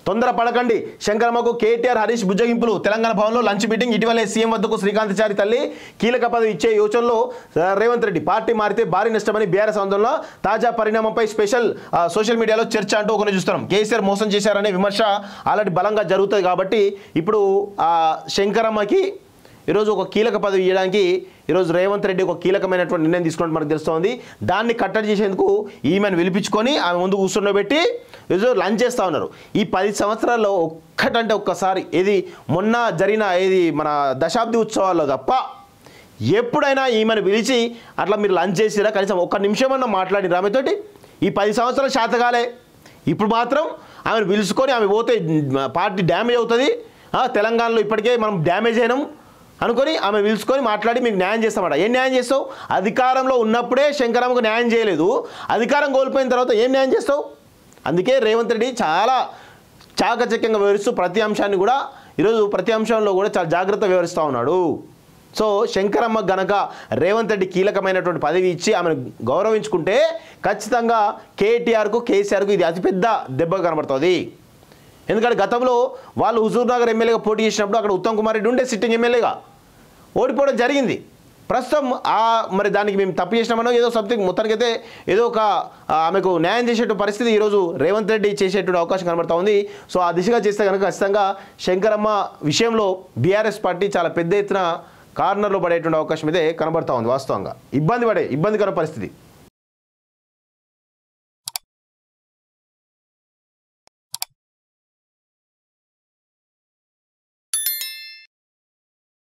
తొందర పడకండి శంకరమ్మకు కేటీఆర్ హరీష్ బుజ్జగింపులు తెలంగాణ భవన్లో లంచ్ మీటింగ్ ఇటీవలే సీఎం వద్దకు శ్రీకాంతచారి తల్లి కీలక పదవి ఇచ్చే యోచనలో ఆ, రేవంత్ రెడ్డి పార్టీ మారితే భారీ నష్టమని బీఆర్ఎస్ ఆందోళన తాజా పరిణామంపై స్పెషల్ ఆ, సోషల్ మీడియాలో చర్చ అంటూ ఒకరిని చూస్తున్నాం కేసీఆర్ మోసం చేశారనే విమర్శ ఆల్రెడీ బలంగా జరుగుతుంది కాబట్టి ఇప్పుడు ఆ శంకరమ్మకి ఈరోజు ఒక కీలక పదవి ఇవ్వడానికి ఈరోజు రేవంత్ రెడ్డి ఒక కీలకమైనటువంటి నిర్ణయం తీసుకున్నట్టు మనకు తెలుస్తోంది దాన్ని కట్టడి చేసేందుకు ఈమెను పిలిపించుకొని ఆమె ముందు కూర్చుండబెట్టి ఈరోజు లంచ్ చేస్తూ ఉన్నారు ఈ పది సంవత్సరాల్లో ఒక్కటంటే ఒక్కసారి ఇది మొన్న జరిగిన ఏది మన దశాబ్ది ఉత్సవాల్లో తప్ప ఎప్పుడైనా ఈమెను పిలిచి అట్లా మీరు లంచ్ చేసిరా కనీసం ఒక్క నిమిషమన్నా మాట్లాడిన ఆమెతోటి ఈ పది సంవత్సరాలు శాతకాలే ఇప్పుడు మాత్రం ఆమెను పిలుచుకొని ఆమె పోతే పార్టీ డ్యామేజ్ అవుతుంది ఆ, తెలంగాణలో ఇప్పటికే మనం డ్యామేజ్ అయినాం అనుకొని ఆమె పిలుచుకొని మాట్లాడి మీకు న్యాయం చేస్తామట ఏం న్యాయం చేస్తావు అధికారంలో ఉన్నప్పుడే శంకరమ్మకు న్యాయం చేయలేదు అధికారం కోల్పోయిన తర్వాత ఏం న్యాయం చేస్తావు అందుకే రేవంత్ రెడ్డి చాలా చాకచక్యంగా వివరిస్తూ ప్రతి అంశాన్ని కూడా ఈరోజు ప్రతి అంశంలో కూడా చాలా జాగ్రత్త వివరిస్తూ ఉన్నాడు సో శంకరమ్మ గనక రేవంత్ రెడ్డి కీలకమైనటువంటి పదవి ఇచ్చి ఆమెను గౌరవించుకుంటే ఖచ్చితంగా కేటీఆర్కు కేసీఆర్కు ఇది అతిపెద్ద దెబ్బ కనబడుతుంది ఎందుకంటే గతంలో వాళ్ళు హుజూర్ నగర్ ఎమ్మెల్యేగా పోటీ చేసినప్పుడు అక్కడ ఉత్తమ్ కుమార్ రెడ్డి ఉండే సిట్టింగ్ ఎమ్మెల్యేగా ఓడిపోవడం జరిగింది ప్రస్తుతం ఆ మరి దానికి మేము తప్పు చేసినామనో ఏదో సంథింగ్ మొత్తానికైతే ఏదో ఒక ఆ, ఆమెకు న్యాయం చేసేటువంటి పరిస్థితి ఈరోజు రేవంత్ రెడ్డి చేసేటువంటి అవకాశం కనబడతా ఉంది సో ఆ దిశగా చేస్తే కనుక ఖచ్చితంగా శంకరమ్మ విషయంలో బీఆర్ఎస్ పార్టీ చాలా పెద్ద ఎత్తున కార్నర్లో పడేటువంటి అవకాశం అయితే కనబడతా ఉంది వాస్తవంగా ఇబ్బంది పడే ఇబ్బందికర పరిస్థితి